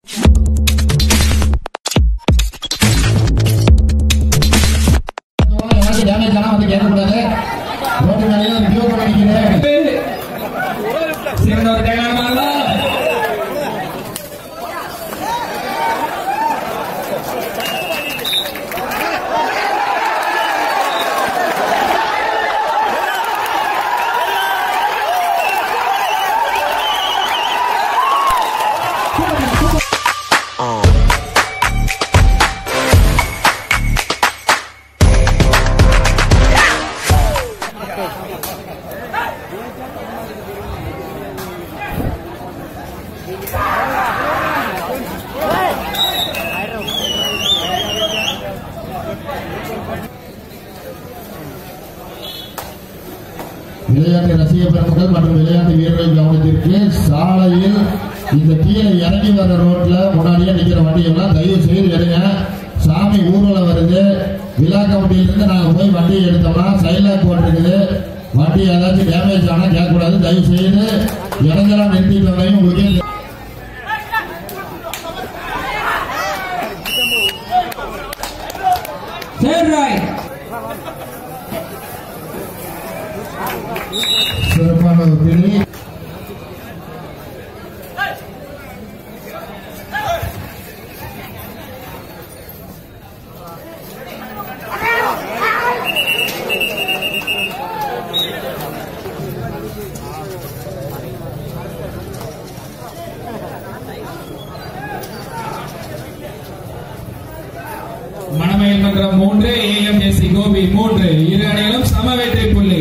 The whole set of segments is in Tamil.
ஏதாச்சும் டேமேஜ் ஆனா வந்து கேட்கக்கூடாது ரோட்டு மேலேயே ஒரு கியூ பண்ண நிக்கிறேன் சிறந்த ஒரு டேகலாக விளையாட்டு ரசிக பெருமக்கள் மற்றும் விளையாட்டு வீரர்கள் கவனத்திற்கு சாலையில் இந்த கீழே இறங்கி வர்ற ரோட்ல முன்னாடியே நிக்கிற வண்டியெல்லாம் தயவு செய்து எடுங்க சாமி ஊர்வலம் வருது விழா கமிட்டியிலிருந்து நாங்க போய் வண்டியை எடுத்தோம்னா சைலாக் போட்டிருக்குது வண்டி ஏதாச்சும் டேமேஜ் ஆனா கேட்கக்கூடாது தயவு செய்து இறங்கலாம் நிறுத்திட்டு வரையும் உங்களுக்கு தேர்ட் ரைட் சிறப்பான ஒரு பிடி மணமயில் மன்றம் மூன்று ஏஎம்எஸ்சி கோபி மூன்று இரு அணிகளும் சம வெற்றி புள்ளி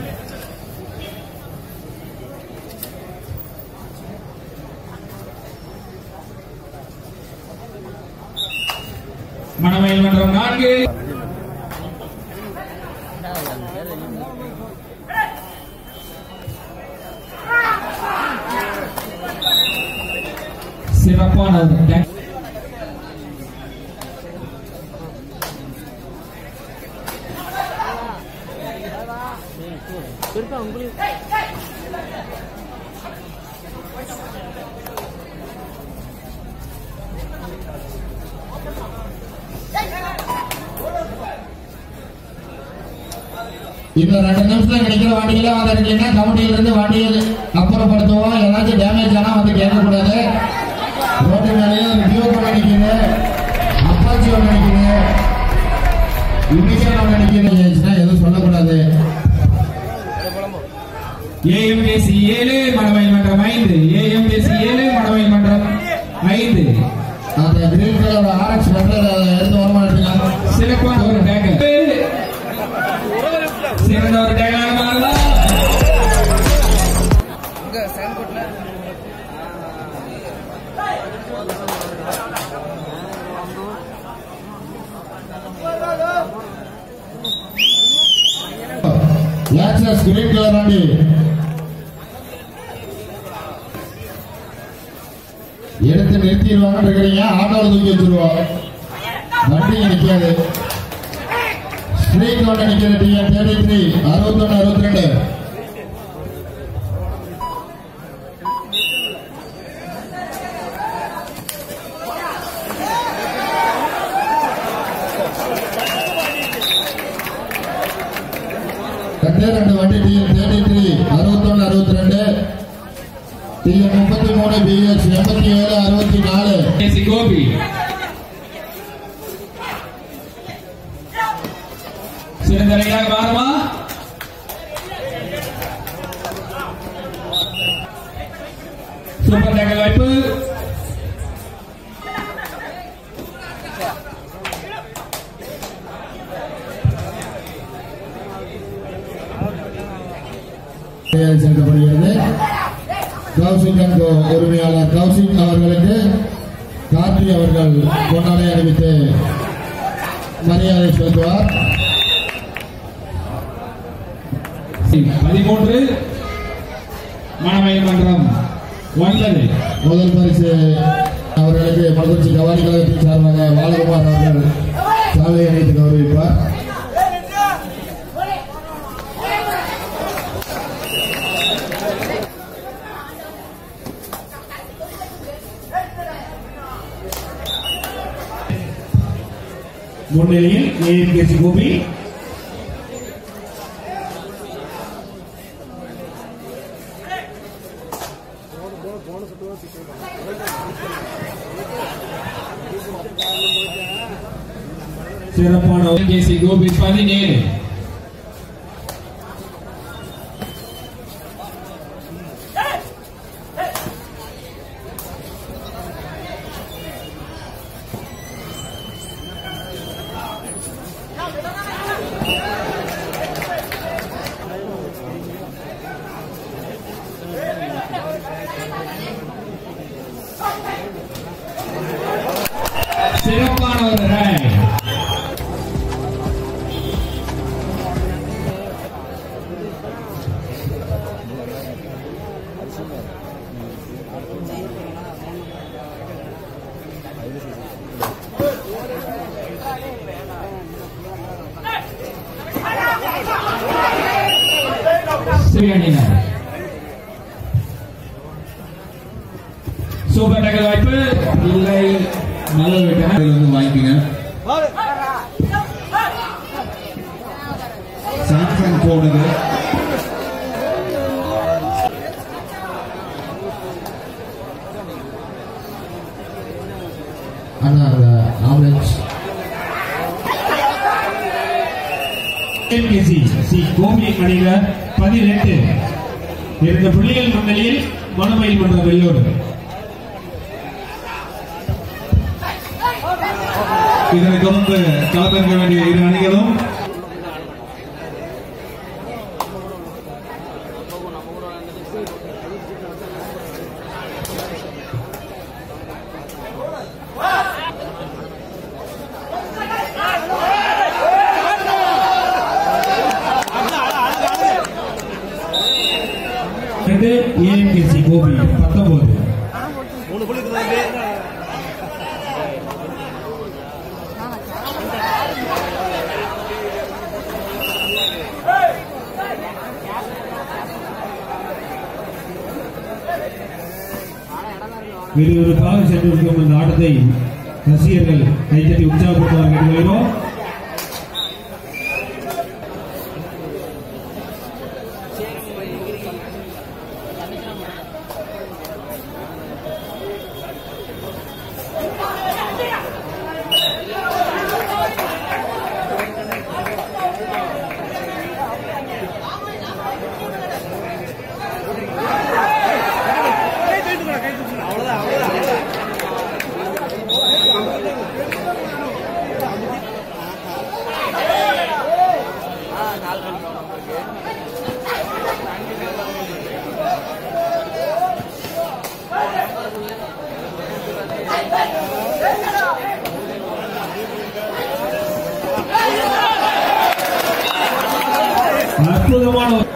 மணமயில் மன்றம் நான்கு சிறப்பான ஒரு டேக் இன்னும் ரெண்டு நிமிஷத்துல கிடைக்கிற வண்டியில வந்து இருக்கீங்கன்னா கமிட்டியில இருந்து வண்டியை அப்புறப்படுத்துவோம் ஏதாச்சும் டேமேஜ் ஆனா வந்து கேட்கக்கூடாது ரோட்டு மேலேயே ஒரு கியூ பண்ண நிக்குது அப்பாச்சி ஒன்று நிக்குது இண்டிகேட் ஒன்று நிக்குது எதுவும் சொல்லக்கூடாது ஏஎம்ஏசி ஏழு மணமயில் மன்றம் ஐந்து ஏஎம்ஏசி ஏழு மணமயில் மன்றம் ஐந்து அந்த கிரீன் கலர் ஆர்எக்ஸ் நம்பர் எடுத்து வர மாட்டேங்க சிறப்பான ஒரு டேக்கர் சிறந்த ஒரு டேக்கராக மாறலாம் ஆக்சஸ் கிரீன் கலர் வண்டி எடுத்து நிறுத்திடுவாங்கன்னு இருக்கிறீங்க ஆட்டோவில் தூக்கி வச்சிருவோம் வண்டி நிற்காது ஸ்ட்ரீட் ஒன்று நிற்கிறது டிஎன் தேர்ட்டி த்ரீ அறுபத்தொன்று அறுபத்தி ரெண்டு ரெண்டே ரெண்டு வண்டி டிஎன் தேர்ட்டி த்ரீ அறுபத்தொன்னு அறுபத்தி ரெண்டு டிஎன் முப்பத்தி மூணு பிஎஸ் எண்பத்தி ஏழு அறுபத்தி நாலு ஏசி கோபி சிறந்த ரயிலாக மாறுமா சூப்பர் டேக்கர் வாய்ப்பு சேர்க்கப்படுகிறது கௌசிக் அண்ட் கோ உரிமையாளர் கௌசிக் அவர்களுக்கு கார்த்தி அவர்கள் பொன்னாடை அறிவித்து மரியாதை செலுத்துவார் பதிமூன்று மணமயில் மன்றம் ஒன்பது முதல் பரிசு அவர்களுக்கு மதுரை கவாடி கழகத்தின் சார்பாக பாலகுமார் அவர்கள் சாலை அணித்து கௌரவிப்பார் முன்னிலையில் ஏஎம்கேசி கோபி சிறப்பான கேசி கோபி பதினேழு சிறப்பான ஒரு ரைட் சிறியணியினர் சூப்பர் டக்கல் வாய்ப்பு இல்லை நல்ல விட்டனர் வந்து வாங்கிக்கங்க சாம்சங் போனுது அண்ணா அந்த ஆம்புலன்ஸ் ஏஎம்கேசி சி கோபி அணியினர் பதினெட்டு இரண்டு புள்ளிகள் முன்னிலையில் மணமயில் மன்ற வெள்ளோடு இதனைத் தொடர்ந்து களமிறங்க வேண்டிய இரு அணிகளும் ரெண்டு ஏஎம்கேசி கோபி பத்தொன்பது விறுவிறுப்பாக சென்றிருக்கும் இந்த ஆட்டத்தை ரசிகர்கள் கைத்தட்டி உற்சாகப்படுத்துவார் கேட்டுக்கொள்கிறோம் அற்புதமான ஒரு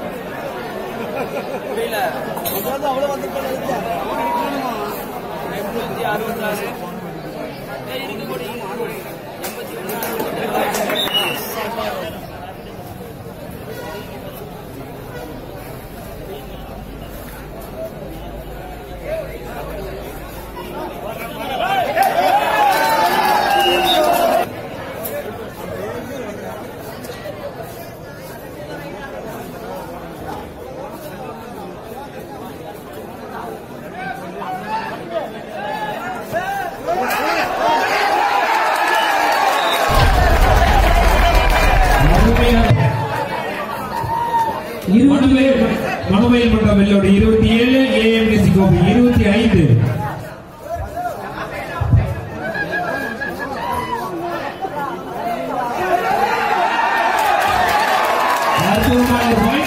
மணமயில் மணமயில் மன்ற வெள்ளோடு இருபத்தி ஏழு ஏஎம்எஸ்சி கோபி இருபத்தி ஐந்து அற்புதமான ஒரு point.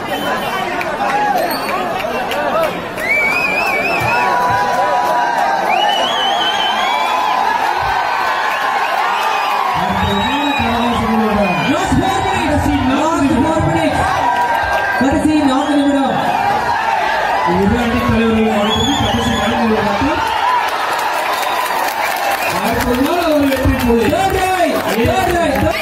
அற்புதமான கரகோஷங்களோட கடைசி நான்கு நிமிடம். கடைசி நான்கு நிமிடம் இரு அணி தலைவர்கள் வாழ்த்துக்கு கடைசி நான்கு நிமிடத்தில் அற்புதமான ஒரு வெற்றி புள்ளி Third right, third right, third-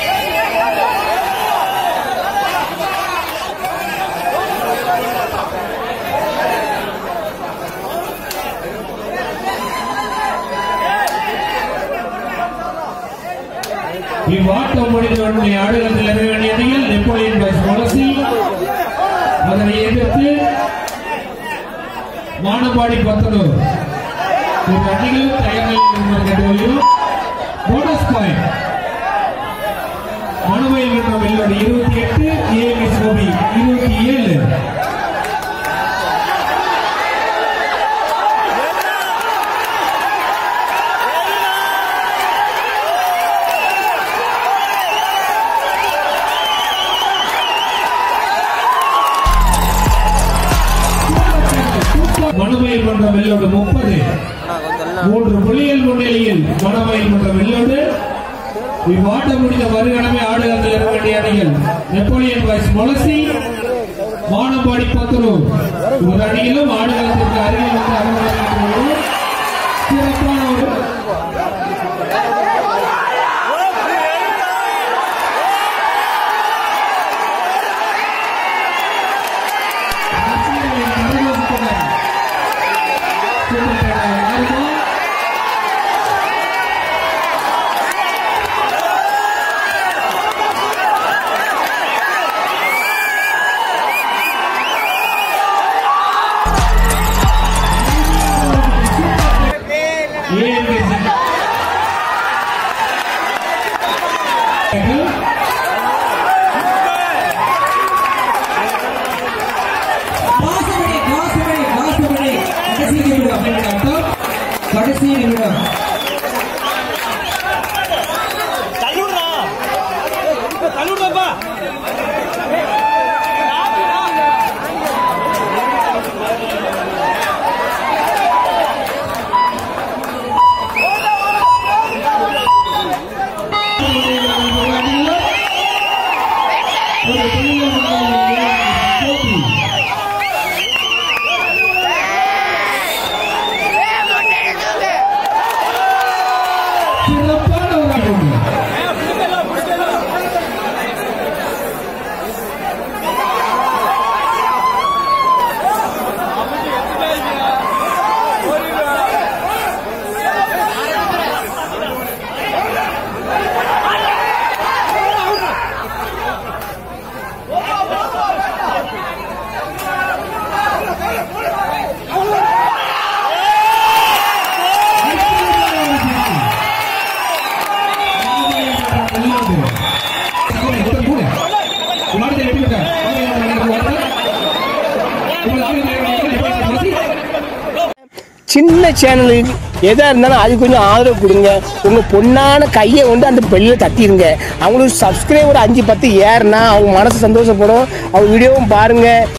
இவ்வாட்டம் முடிந்தவுடனே ஆடுகளத்தில் இறங்க வேண்டிய அணிகள் நெப்போலியன் பஸ் பாலிசி அதனை எதிர்த்து மானபாடி பத்தனூர் இந்த அணிகள் தயார் நிலையில் கேட்டுக்கொள்கிறோம் போனஸ் பாயிண்ட் மனுவையில் என்ற வெள்ளோடு இருபத்தி எட்டு ஏஎம்எஸ் கோபி இருபத்தி ஏழு மனுவையில் மன்ற வெள்ளோடு முப்பது மூன்று புள்ளிகள் முன்னிலையில் மனமயில் மன்ற வெள்ளோடு இவ்வாட்டம் முடிந்த மறுகணமே ஆடுகளத்தில் இறங்க வேண்டிய அணிகள் நெப்போலியன் வைஸ் மொலசி மானம்பாடி பத்தனூர் ஒரு அணியிலும் ஆடுகளத்திற்கு அருகில் வந்து அமர்ந்திருக்கிறது சிறப்பான ஒரு ரசிகர்களின் கரகோஷத்துடன் சூப்பர் பேனர் மாறுமா? ஏஎம்எஸ் வாசமணி வாசமணி வாசமணி கடைசி நிமிடம் ஆட்டம் கடைசி நிமிடம் தள்ளுடுறா தள்ளுடுறப்பா ஒரு புள்ளிகள் முன்னிலையில் போட்டி சிறப்பான ஒரு ஆட்டம் சின்ன சேனலுக்கு எதா இருந்தாலும் அது கொஞ்சம் ஆதரவு கொடுங்க உங்க பொண்ணான கையை கொண்டு அந்த பெல்லில் தட்டிடுங்க அவங்களுக்கு சப்ஸ்கிரைபர் அஞ்சு பத்து ஏறுனா அவங்க மனசு சந்தோஷப்படும் அவங்க வீடியோவும் பாருங்க